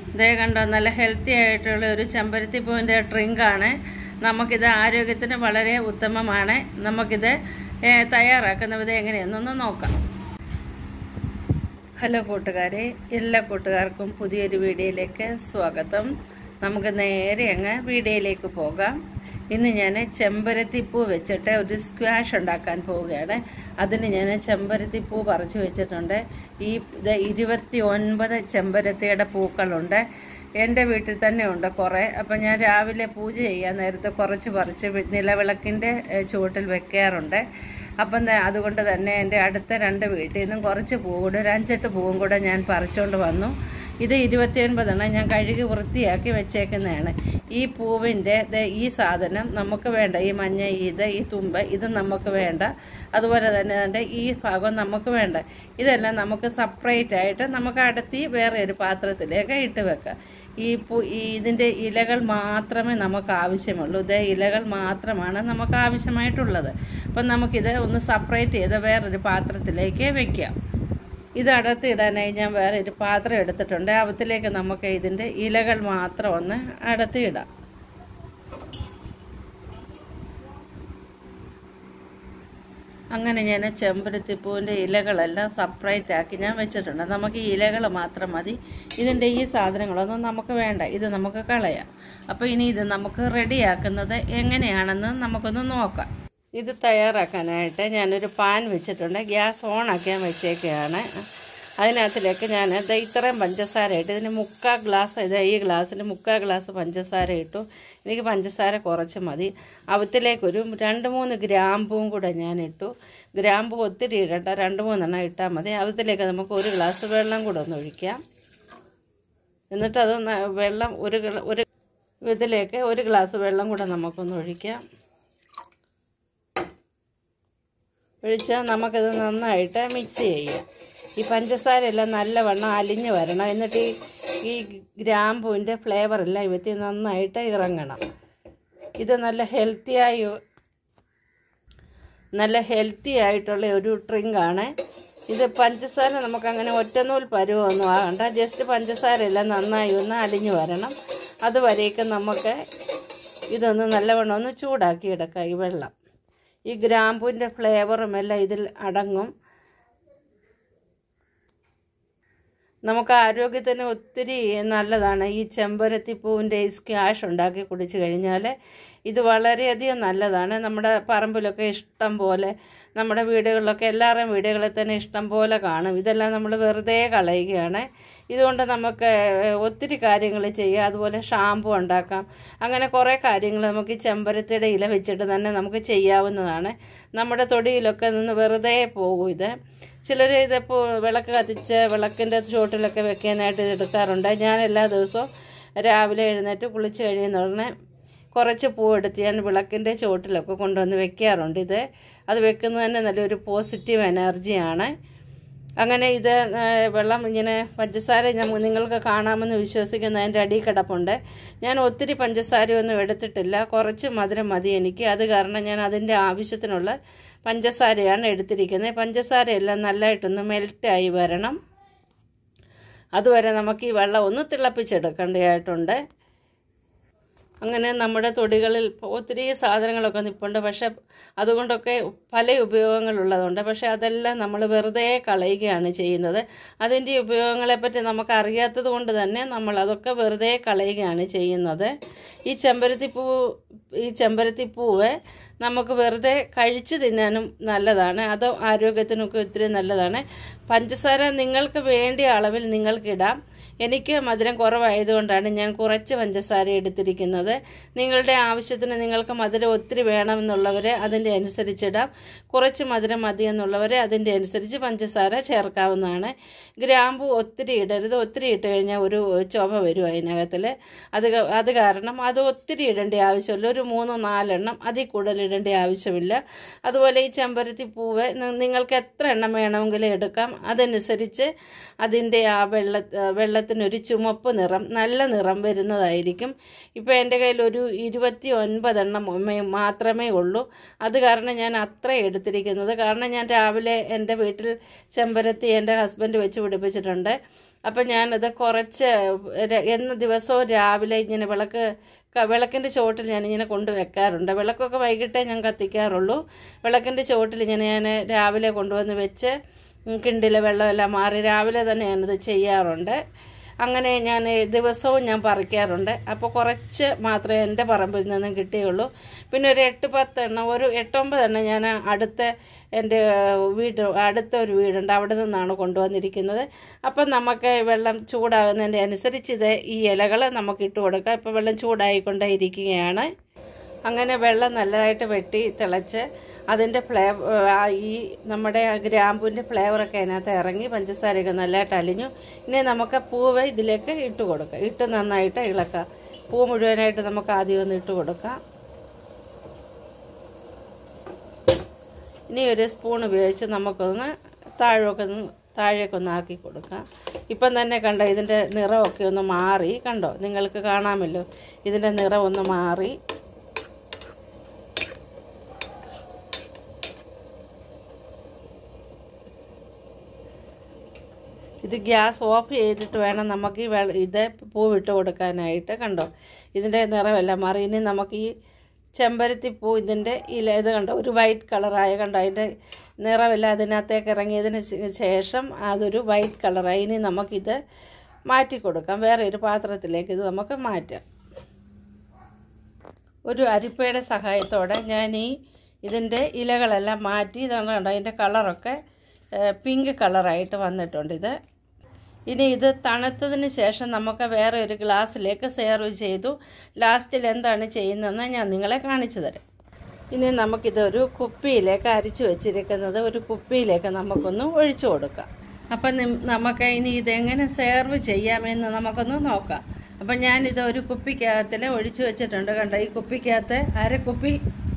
ഇതേ കണ്ടോ നല്ല ഹെൽത്തി ആയിട്ടുള്ള ഒരു ചെമ്പരത്തി പൂവിൻ്റെ ഡ്രിങ്കാണ് നമുക്കിത് ആരോഗ്യത്തിന് വളരെ ഉത്തമമാണ് നമുക്കിത് ഏ, തയ്യാറാക്കുന്ന വിധം എങ്ങനെയെന്നൊന്ന് നോക്കാം ഹലോ കൂട്ടുകാരെ എല്ലാ കൂട്ടുകാർക്കും പുതിയൊരു വീഡിയോയിലേക്ക് സ്വാഗതം നമുക്ക് നേരെ അങ്ങ് വീഡിയോയിലേക്ക് പോകാം ഇന്ന് ഞാൻ ചെമ്പരത്തിപ്പൂ വെച്ചിട്ട് ഒരു സ്ക്വാഷ് ഉണ്ടാക്കാൻ പോവുകയാണ് അതിന് ഞാൻ ചെമ്പരത്തിപ്പൂ പറിച്ചു വെച്ചിട്ടുണ്ട് ഈ ഇത് ഇരുപത്തി ഒൻപത് ചെമ്പരത്തിയുടെ പൂക്കളുണ്ട് എൻ്റെ വീട്ടിൽ തന്നെ ഉണ്ട് കുറേ അപ്പം ഞാൻ രാവിലെ പൂജ ചെയ്യാൻ നേരത്തെ കുറച്ച് പറിച്ച് വി- നിലവിളക്കിൻ്റെ ഏഹ്, ചുവട്ടിൽ വെക്കാറുണ്ട് അപ്പം ദേ അതുകൊണ്ട് തന്നെ എൻ്റെ അടുത്ത രണ്ട് വീട്ടിൽ നിന്നും കുറച്ച് പൂ കൂടെ ഒരു അഞ്ചെട്ട് പൂവും കൂടെ ഞാൻ പറിച്ചുകൊണ്ട് വന്നു ഇത് ഇരുപത്തിയൊൻപതെണ്ണം ഞാൻ കഴുകി വൃത്തിയാക്കി വെച്ചേക്കുന്നതാണ് ഈ പൂവിൻ്റെ ദേ ഈ സാധനം നമുക്ക് വേണ്ട ഈ മഞ്ഞ ഇത് ഈ തുമ്പ് ഇത് നമുക്ക് വേണ്ട അതുപോലെ തന്നെ അതിൻ്റെ ഈ ഭാഗം നമുക്ക് വേണ്ട ഇതെല്ലാം നമുക്ക് സെപ്പറേറ്റ് ആയിട്ട് നമുക്ക് അടത്തി വേറെ ഒരു പാത്രത്തിലേക്ക് ഇട്ട് വെക്കാം ഈ പൂ ഈ ഇതിൻ്റെ ഇലകൾ മാത്രമേ നമുക്ക് ആവശ്യമുള്ളൂ ഇതേ ഇലകൾ മാത്രമാണ് നമുക്ക് ആവശ്യമായിട്ടുള്ളത് അപ്പം നമുക്കിത് ഒന്ന് സെപ്പറേറ്റ് ചെയ്ത് വേറൊരു പാത്രത്തിലേക്ക് വെക്കാം ഇത് അടർത്തിയിടാനായി ഞാൻ വേറെ ഒരു പാത്രം എടുത്തിട്ടുണ്ട് അവത്തിലേക്ക് നമുക്ക് ഇതിൻ്റെ ഇലകൾ മാത്രം ഒന്ന് അടർത്തിയിടാം അങ്ങനെ ഞാൻ ചെമ്പരത്തിപ്പൂവിൻ്റെ ഇലകളെല്ലാം സെപ്പറേറ്റ് ആക്കി ഞാൻ വെച്ചിട്ടുണ്ട് നമുക്ക് ഈ ഇലകൾ മാത്രം മതി ഇതിൻ്റെ ഈ സാധനങ്ങളൊന്നും നമുക്ക് വേണ്ട ഇത് നമുക്ക് കളയാം അപ്പോൾ ഇനി ഇത് നമുക്ക് റെഡിയാക്കുന്നത് എങ്ങനെയാണെന്ന് നമുക്കൊന്ന് നോക്കാം ഇത് തയ്യാറാക്കാനായിട്ട് ഞാനൊരു പാൻ വെച്ചിട്ടുണ്ട് ഗ്യാസ് ഓണാക്കി ഞാൻ വെച്ചേക്കുകയാണ് അതിനകത്തിലേക്ക് ഞാൻ ദേ ഇത്രയും പഞ്ചസാര ഇട്ട് ഇതിന് മുക്കാൽ ഗ്ലാസ് ഇത് ഈ ഗ്ലാസ്സിന് മുക്കാൽ ഗ്ലാസ് പഞ്ചസാര ഇട്ടു എനിക്ക് പഞ്ചസാര കുറച്ച് മതി അവത്തിലേക്കൊരു രണ്ട് മൂന്ന് ഗ്രാമ്പും കൂടെ ഞാൻ ഇട്ടു ഗ്രാമ്പു ഒത്തിരി ഇടണ്ട രണ്ട് മൂന്നെണ്ണം ഇട്ടാൽ മതി അവത്തിലേക്ക് നമുക്ക് ഒരു ഗ്ലാസ് വെള്ളം കൂടെ ഒന്ന് ഒഴിക്കാം എന്നിട്ട് അത് ന- വെള്ളം ഒരു ഗ്ല- ഒരു ഇതിലേക്ക് ഒരു ഗ്ലാസ് വെള്ളം കൂടെ നമുക്കൊന്ന് ഒഴിക്കാം ഒഴിച്ചാൽ നമുക്കിത് നന്നായിട്ട് മിക്സ് ചെയ്യാം ഈ പഞ്ചസാര എല്ലാം നല്ലവണ്ണം അലിഞ്ഞ് വരണം എന്നിട്ട് ഈ ഈ ഗ്രാമ്പൂവിൻ്റെ ഫ്ലേവറെല്ലാം ഇവത്തിൽ നന്നായിട്ട് ഇറങ്ങണം ഇത് നല്ല ഹെൽത്തിയായി നല്ല ഹെൽത്തി ആയിട്ടുള്ള ഒരു ഡ്രിങ്കാണ് ഇത് പഞ്ചസാര നമുക്കങ്ങനെ ഒറ്റനൂൽ പരുവൊന്നും ആകണ്ട ജസ്റ്റ് പഞ്ചസാര എല്ലാം നന്നായി ഒന്ന് അലിഞ്ഞു വരണം അതുവരേക്കും നമുക്ക് ഇതൊന്ന് നല്ലവണ്ണം ഒന്ന് ചൂടാക്കി എടുക്കാം ഈ വെള്ളം ഈ ഗ്രാമ്പൂവിൻ്റെ ഫ്ലേവറും എല്ലാം ഇതിൽ അടങ്ങും നമുക്ക് ആരോഗ്യത്തിന് ഒത്തിരി നല്ലതാണ് ഈ ചെമ്പരത്തിപ്പൂവിൻ്റെ ഈ സ്ക്വാഷ് ഉണ്ടാക്കി കുടിച്ചു കഴിഞ്ഞാൽ ഇത് വളരെയധികം നല്ലതാണ് നമ്മുടെ പറമ്പിലൊക്കെ ഇഷ്ടം പോലെ നമ്മുടെ വീടുകളിലൊക്കെ എല്ലാവരുടെയും വീടുകളിൽ തന്നെ ഇഷ്ടം പോലെ കാണും ഇതെല്ലാം നമ്മൾ വെറുതെ കളയുകയാണ് ഇതുകൊണ്ട് നമുക്ക് ഒത്തിരി കാര്യങ്ങൾ ചെയ്യാം അതുപോലെ ഷാമ്പു ഉണ്ടാക്കാം അങ്ങനെ കുറേ കാര്യങ്ങൾ നമുക്ക് ഈ ചെമ്പരത്തിയുടെ ഇല വെച്ചിട്ട് തന്നെ നമുക്ക് ചെയ്യാവുന്നതാണ് നമ്മുടെ തൊടിയിലൊക്കെ നിന്ന് വെറുതെ പോകും ഇത് ചിലർ ഇതിപ്പോൾ വിളക്ക് കത്തിച്ച് വിളക്കിൻ്റെ ചുവട്ടിലൊക്കെ വെക്കാനായിട്ട് ഇത് എടുക്കാറുണ്ട് ഞാൻ എല്ലാ ദിവസവും രാവിലെ എഴുന്നേറ്റ് കുളിച്ച് കഴിയുന്ന ഉടനെ കുറച്ച് പൂവെടുത്ത് ഞാൻ വിളക്കിൻ്റെ ചുവട്ടിലൊക്കെ കൊണ്ടുവന്ന് വെക്കാറുണ്ട് ഇത് അത് വെക്കുന്നത് തന്നെ നല്ലൊരു പോസിറ്റീവ് എനർജിയാണ് അങ്ങനെ ഇത് ആ, വെള്ളം ഇങ്ങനെ പഞ്ചസാര ഞാൻ നിങ്ങൾക്ക് കാണാമെന്ന് വിശ്വസിക്കുന്ന അതിൻ്റെ അടിയിൽ കിടപ്പുണ്ട് ഞാൻ ഒത്തിരി പഞ്ചസാരയൊന്നും എടുത്തിട്ടില്ല കുറച്ച് മധുരം മതി എനിക്ക് അത് കാരണം ഞാൻ അതിൻ്റെ ആവശ്യത്തിനുള്ള പഞ്ചസാരയാണ് എടുത്തിരിക്കുന്നത് പഞ്ചസാരയെല്ലാം നല്ലതായിട്ടൊന്ന് മെൽറ്റായി വരണം അതുവരെ നമുക്ക് ഈ വെള്ളം ഒന്ന് തിളപ്പിച്ചെടുക്കേണ്ടതായിട്ടുണ്ട് അങ്ങനെ നമ്മുടെ തൊടികളിൽ ഒത്തിരി സാധനങ്ങളൊക്കെ നിൽപ്പുണ്ട് പക്ഷെ അതുകൊണ്ടൊക്കെ പല ഉപയോഗങ്ങളുള്ളതുണ്ട് പക്ഷെ അതെല്ലാം നമ്മൾ വെറുതെ കളയുകയാണ് ചെയ്യുന്നത് അതിൻ്റെ ഉപയോഗങ്ങളെപ്പറ്റി നമുക്ക് അറിയാത്തത് കൊണ്ട് തന്നെ നമ്മൾ അതൊക്കെ വെറുതെ കളയുകയാണ് ചെയ്യുന്നത് ഈ ചെമ്പരത്തിപ്പൂ ഈ ചെമ്പരത്തിപ്പൂവ് നമുക്ക് വെറുതെ കഴിച്ച് തിന്നാനും നല്ലതാണ് അത് ആരോഗ്യത്തിനൊക്കെ ഒത്തിരി നല്ലതാണ് പഞ്ചസാര നിങ്ങൾക്ക് വേണ്ടിയ അളവിൽ നിങ്ങൾക്കിടാം എനിക്ക് മധുരം കുറവായതുകൊണ്ടാണ് ഞാൻ കുറച്ച് പഞ്ചസാര എടുത്തിരിക്കുന്നത് നിങ്ങളുടെ ആവശ്യത്തിന് നിങ്ങൾക്ക് മധുരം ഒത്തിരി വേണമെന്നുള്ളവർ അതിൻ്റെ അനുസരിച്ചിടാം കുറച്ച് മധുരം മതി എന്നുള്ളവർ അതിൻ്റെ അനുസരിച്ച് പഞ്ചസാര ചേർക്കാവുന്നതാണ് ഗ്രാമ്പു ഒത്തിരി ഇടരുത് ഒത്തിരി ഇട്ട് കഴിഞ്ഞാൽ ഒരു ചുവ വരും അതിനകത്തിൽ അത് ക- അത് കാരണം അത് ഒത്തിരി ഇടേണ്ട ആവശ്യമില്ല ഒരു മൂന്നോ നാലെണ്ണം അതിൽ കൂടുതൽ ഇടേണ്ട ആവശ്യമില്ല അതുപോലെ ഈ ചെമ്പരത്തി പൂവ് നി- നിങ്ങൾക്ക് എത്ര എണ്ണം വേണമെങ്കിലും എടുക്കാം അതനുസരിച്ച് അതിൻ്റെ ആ വെള്ള വെള്ളത്തിനൊരു ചുമപ്പ് നിറം നല്ല നിറം വരുന്നതായിരിക്കും ഇപ്പോൾ എൻ്റെ കയ്യിൽ ഒരു ഇരുപത്തി ഒൻപതെണ്ണം മേ- മാത്രമേ ഉള്ളൂ അത് കാരണം ഞാൻ അത്ര എടുത്തിരിക്കുന്നത് കാരണം ഞാൻ രാവിലെ എൻ്റെ വീട്ടിൽ ചെമ്പരത്തി എൻ്റെ ഹസ്ബൻഡ് വെച്ച് പിടിപ്പിച്ചിട്ടുണ്ട് അപ്പം ഞാനത് കുറച്ച് ര- എന്ന ദിവസവും രാവിലെ ഇങ്ങനെ വിളക്ക് ക- വിളക്കിൻ്റെ ചുവട്ടിൽ ഞാൻ ഇങ്ങനെ കൊണ്ട് വെക്കാറുണ്ട് വിളക്കൊക്കെ വൈകിട്ടേ ഞാൻ കത്തിക്കാറുള്ളൂ വിളക്കിൻ്റെ ചുവട്ടിൽ ഇങ്ങനെ ഞാൻ രാവിലെ കൊണ്ടുവന്ന് വെച്ച് ഉം, കിണ്ടിലെ വെള്ളമെല്ലാം മാറി രാവിലെ തന്നെ ഞാനത് ചെയ്യാറുണ്ട് അങ്ങനെ ഞാൻ ദിവസവും ഞാൻ പറിക്കാറുണ്ട് അപ്പോൾ കുറച്ച് മാത്രമേ എൻ്റെ പറമ്പിൽ നിന്നും കിട്ടിയുള്ളൂ പിന്നെ ഒരു എട്ട് പത്തെണ്ണം ഒരു എട്ടൊമ്പതെണ്ണം ഞാൻ അടുത്ത എൻ്റെ വീട് അടുത്ത ഒരു വീടുണ്ട് അവിടെ നിന്നാണ് കൊണ്ടുവന്നിരിക്കുന്നത് അപ്പം നമുക്ക് വെള്ളം ചൂടാകുന്നതിൻ്റെ അനുസരിച്ച് ഇത് ഈ ഇലകൾ നമുക്ക് ഇട്ട് കൊടുക്കാം ഇപ്പോൾ വെള്ളം ചൂടായിക്കൊണ്ടേ ഇരിക്കുകയാണ് അങ്ങനെ വെള്ളം നല്ലതായിട്ട് വെട്ടി തിളച്ച് അതിൻ്റെ ഫ്ലേവർ ഈ നമ്മുടെ ആ ഗ്രാമ്പൂവിൻ്റെ ഫ്ലേവറൊക്കെ അതിനകത്ത് ഇറങ്ങി പഞ്ചസാരയൊക്കെ നല്ലതായിട്ട് അലിഞ്ഞു ഇനി നമുക്ക് പൂവ് ഇതിലേക്ക് ഇട്ട് കൊടുക്കാം ഇട്ട് നന്നായിട്ട് ഇളക്കാം പൂ മുഴുവനായിട്ട് നമുക്ക് ആദ്യം ഒന്ന് ഇട്ട് കൊടുക്കാം ഇനി ഒരു സ്പൂൺ ഉപയോഗിച്ച് നമുക്കൊന്ന് താഴെയൊക്കെ ഒന്ന് താഴേക്ക് ഒന്ന് ആക്കി കൊടുക്കാം ഇപ്പം തന്നെ കണ്ടോ ഇതിൻ്റെ നിറമൊക്കെ ഒന്ന് മാറി കണ്ടോ നിങ്ങൾക്ക് കാണാമല്ലോ ഇതിൻ്റെ നിറം ഒന്ന് മാറി ഇത് ഗ്യാസ് ഓഫ് ചെയ്തിട്ട് വേണം നമുക്ക് ഈ വെള്ള ഇത് പൂവിട്ട് കൊടുക്കാനായിട്ട് കണ്ടോ ഇതിൻ്റെ നിറമെല്ലാം മാറി ഇനി നമുക്ക് ഈ ചെമ്പരത്തി പൂ ഇതിൻ്റെ ഇല ഇത് കണ്ടോ ഒരു വൈറ്റ് കളറായ കണ്ടോ അതിൻ്റെ നിറമെല്ലാം അതിനകത്തേക്ക് ഇറങ്ങിയതിന് ശേ- ശേഷം അതൊരു വൈറ്റ് കളറായി ഇനി നമുക്കിത് മാറ്റി കൊടുക്കാം വേറെ ഒരു പാത്രത്തിലേക്ക് ഇത് നമുക്ക് മാറ്റാം ഒരു അരിപ്പയുടെ സഹായത്തോടെ ഞാൻ ഈ ഇതിൻ്റെ ഇലകളെല്ലാം മാറ്റി ഇതാണ് കണ്ടോ അതിൻ്റെ കളറൊക്കെ പിങ്ക് കളറായിട്ട് വന്നിട്ടുണ്ട് ഇത് ഇനി ഇത് തണുത്തതിന് ശേഷം നമുക്ക് വേറെ ഒരു ഗ്ലാസ്സിലേക്ക് സെർവ് ചെയ്തു ലാസ്റ്റിൽ എന്താണ് ചെയ്യുന്നതെന്ന് ഞാൻ നിങ്ങളെ കാണിച്ചു തരാം ഇനി നമുക്കിതൊരു കുപ്പിയിലേക്ക് അരിച്ചു വെച്ചിരിക്കുന്നത് ഒരു കുപ്പിയിലേക്ക് നമുക്കൊന്ന് ഒഴിച്ചു കൊടുക്കാം അപ്പം നിം- നമുക്ക് ഇനി ഇതെങ്ങനെ സെർവ് ചെയ്യാമെന്ന് നമുക്കൊന്ന് നോക്കാം അപ്പം ഞാനിത് ഒരു കുപ്പിക്കകത്തിൽ ഒഴിച്ചു വെച്ചിട്ടുണ്ട് കണ്ടോ ഈ കുപ്പിക്കകത്ത് അര കുപ്പി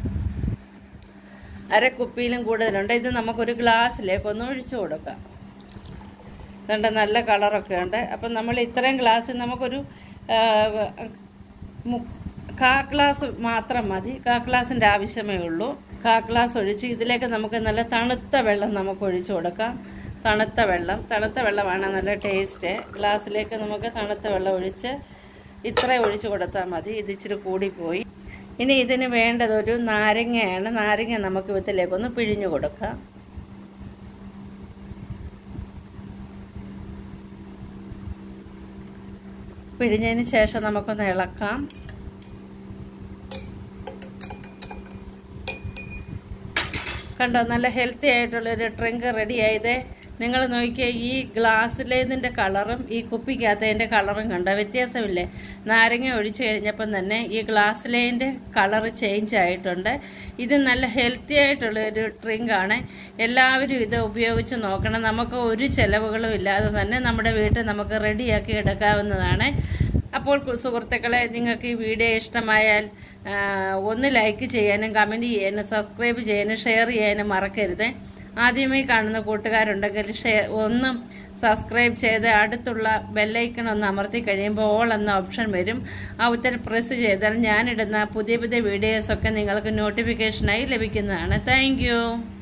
അര കുപ്പിയിലും കൂടുതലുണ്ട് ഇത് നമുക്കൊരു ഗ്ലാസ്സിലേക്ക് ഒന്ന് ഒഴിച്ചു കൊടുക്കാം ഇതുണ്ട് നല്ല കളറൊക്കെ ഉണ്ട് അപ്പം നമ്മൾ ഇത്രയും ഗ്ലാസ്സിൽ നമുക്കൊരു ആ, മു- കാ ഗ്ലാസ് മാത്രം മതി കാ ഗ്ലാസിൻ്റെ ആവശ്യമേ ഉള്ളൂ കാ ഗ്ലാസ് ഒഴിച്ച് ഇതിലേക്ക് നമുക്ക് നല്ല തണുത്ത വെള്ളം നമുക്ക് ഒഴിച്ചു കൊടുക്കാം തണുത്ത വെള്ളം തണുത്ത വെള്ളമാണ് നല്ല ടേസ്റ്റ് ഗ്ലാസ്സിലേക്ക് നമുക്ക് തണുത്ത വെള്ളം ഒഴിച്ച് ഇത്ര ഒഴിച്ചു കൊടുത്താൽ മതി ഇത് ഇച്ചിരി കൂടിപ്പോയി ഇനി ഇതിന് വേണ്ടത് ഒരു നാരങ്ങയാണ് നാരങ്ങ നമുക്ക് ഇതിലേക്കൊന്ന് പിഴിഞ്ഞു കൊടുക്കാം പിഴിഞ്ഞതിന് ശേഷം നമുക്കൊന്ന് ഇളക്കാം കണ്ടോ നല്ല ഹെൽത്തി ആയിട്ടുള്ളൊരു ഡ്രിങ്ക് റെഡി ആയത് നിങ്ങൾ നോക്കിയാൽ ഈ ഗ്ലാസ്സിലേതിൻ്റെ കളറും ഈ കുപ്പിക്കകത്തതിൻ്റെ കളറും കണ്ടോ വ്യത്യാസമില്ലേ നാരങ്ങ ഒഴിച്ചു കഴിഞ്ഞപ്പം തന്നെ ഈ ഗ്ലാസ്സിലേതിൻ്റെ കളറ് ചേഞ്ച് ആയിട്ടുണ്ട് ഇത് നല്ല ഹെൽത്തി ആയിട്ടുള്ള ഒരു ഡ്രിങ്കാണ് എല്ലാവരും ഇത് ഉപയോഗിച്ച് നോക്കണം നമുക്ക് ഒരു ചിലവുകളും ഇല്ലാതെ തന്നെ നമ്മുടെ വീട്ടിൽ നമുക്ക് റെഡിയാക്കി എടുക്കാവുന്നതാണ് അപ്പോൾ കു- സുഹൃത്തുക്കളെ നിങ്ങൾക്ക് ഈ വീഡിയോ ഇഷ്ടമായാൽ ആ, ഒന്ന് ലൈക്ക് ചെയ്യാനും കമൻറ്റ് ചെയ്യാനും സബ്സ്ക്രൈബ് ചെയ്യാനും ഷെയർ ചെയ്യാനും മറക്കരുത് ആദ്യമായി കാണുന്ന കൂട്ടുകാരുണ്ടെങ്കിൽ ഷെയർ ഒന്ന് സബ്സ്ക്രൈബ് ചെയ്ത് അടുത്തുള്ള ബെല്ലൈക്കൺ ഒന്ന് അമർത്തി കഴിയുമ്പോൾ ഓൾ എന്ന ഓപ്ഷൻ വരും ആ ഉത്തരം പ്രസ് ചെയ്താൽ ഞാനിടുന്ന പുതിയ പുതിയ വീഡിയോസൊക്കെ നിങ്ങൾക്ക് നോട്ടിഫിക്കേഷനായി ലഭിക്കുന്നതാണ് താങ്ക്